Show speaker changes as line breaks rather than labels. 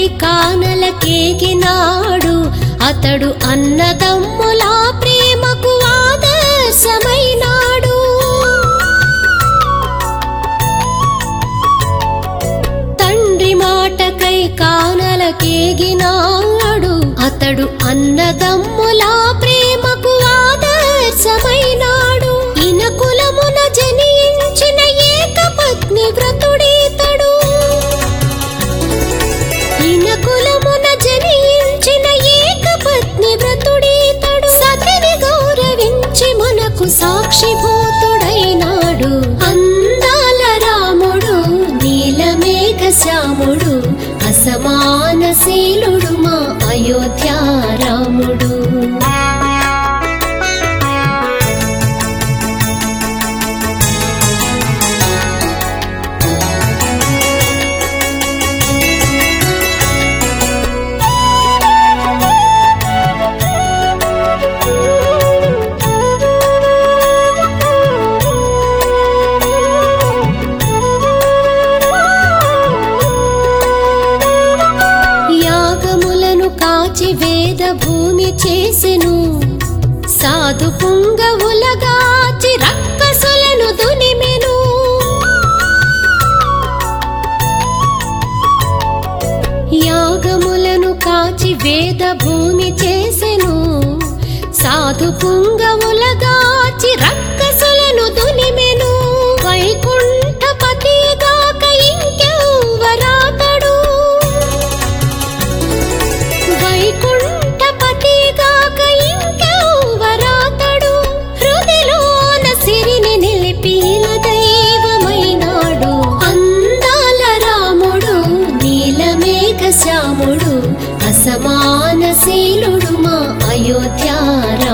కానలకేగినాడు అతడు అన్నదమ్ముల ప్రేమకు ఆదర్శమైనాడు తండ్రి మాటకై కానలకేగినాడు అతడు అన్నదమ్ముల ప్రేమకు ఆదర్శమైనాడు ఇన కులమున జనించిన ఏకపత్ని వ్రతుడీతడు ఇన కులమున జనించిన ఏకపత్ని వ్రతుడీతడు సతిని గౌరవించి మనకు సాక్షిభూతుడైనాడు అందాల రాముడు నీలమేఘ శ్యాముడు అసమానశీలుడు మా అయోధ్య రాముడు యాగములను కాచి వేద భూమి చేసెను సాధు పుంగవులగాచి రక్కసులను దునిమెను యాగములను కాచి వేద భూమి చేసెను సాధు పుంగవులగాచి రక్కసులను దునిమెను వైకుంఠపతిగాక ఇంకెవ్వరాతడు వైకుంఠపతిగాక ఇంకెవ్వరాతడు హృదిలోన సిరిని నిలిపిన దైవమైనాడు అందాల రాముడు నీలమేఘ శ్యాముడు అసమానశీలుడు మా అయోధ్య